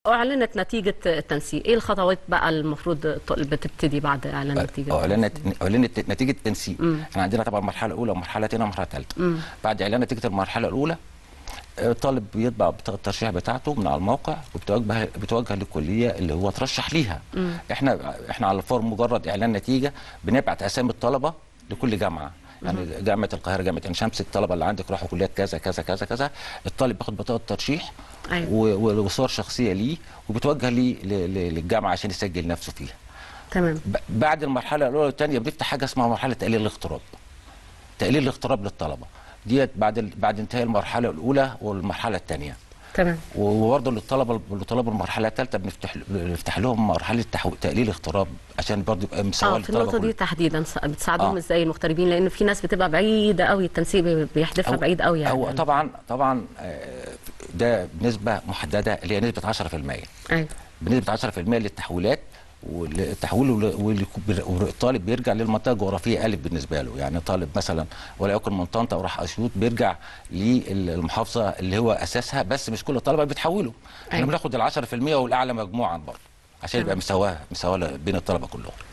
اعلنت نتيجه التنسيق ايه الخطوات بقى المفروض بتبتدي بعد اعلان نتيجه اعلنت اعلنت نتيجه التنسيق احنا عندنا طبعا مرحله اولى ومرحله ثانيه ومرحله ثالثه بعد اعلان نتيجه المرحله الاولى الطالب بيطبع بطاقه الترشيح بتاعته من على الموقع وبتوجه بتوجه للكليه اللي هو ترشح ليها احنا احنا على الفور مجرد اعلان نتيجه بنبعت اسامي الطلبه لكل جامعه يعني جامعه القاهره جامعه عين شمس الطلبه اللي عندك راحوا كليات كذا كذا كذا كذا الطالب بياخد بطاقه ترشيح أيوة. و- وصور شخصيه ليه وبتوجه ليه ل- ل- للجامعه عشان يسجل نفسه فيها تمام ب- بعد المرحله الاولى والثانيه بنفتح حاجه اسمها مرحله تقليل الاغتراب تقليل الاغتراب للطلبه ديت بعد ال- بعد انتهاء المرحله الاولى والمرحله الثانيه تمام وبرضه للطلبه لطلاب المرحله الثالثه بنفتح بنفتح لهم مرحله تحو... تقليل اغتراب عشان برضه يبقى مساواه اه في النقطه للطلبه دي كلهم. تحديدا س- بتساعدهم آه. ازاي المغتربين لان في ناس بتبقى بعيده قوي التنسيق بي- بيحدفها هو- بعيد قوي يعني هو طبعا طبعا آه، ده بنسبه محدده اللي هي نسبه 10% ايوه بنسبه 10% للتحويلات والتحويل وال- وال- والطالب بيرجع للمنطقه الجغرافيه الف بالنسبه له يعني طالب مثلا وليكن من طنطا وراح اسيوط بيرجع للمحافظه اللي هو اساسها بس مش كل الطلبه بيتحولوا احنا أيوة. بناخد ال 10% والاعلى مجموعا برضه عشان يبقى تمام. مساواه مساواه بين الطلبه كلهم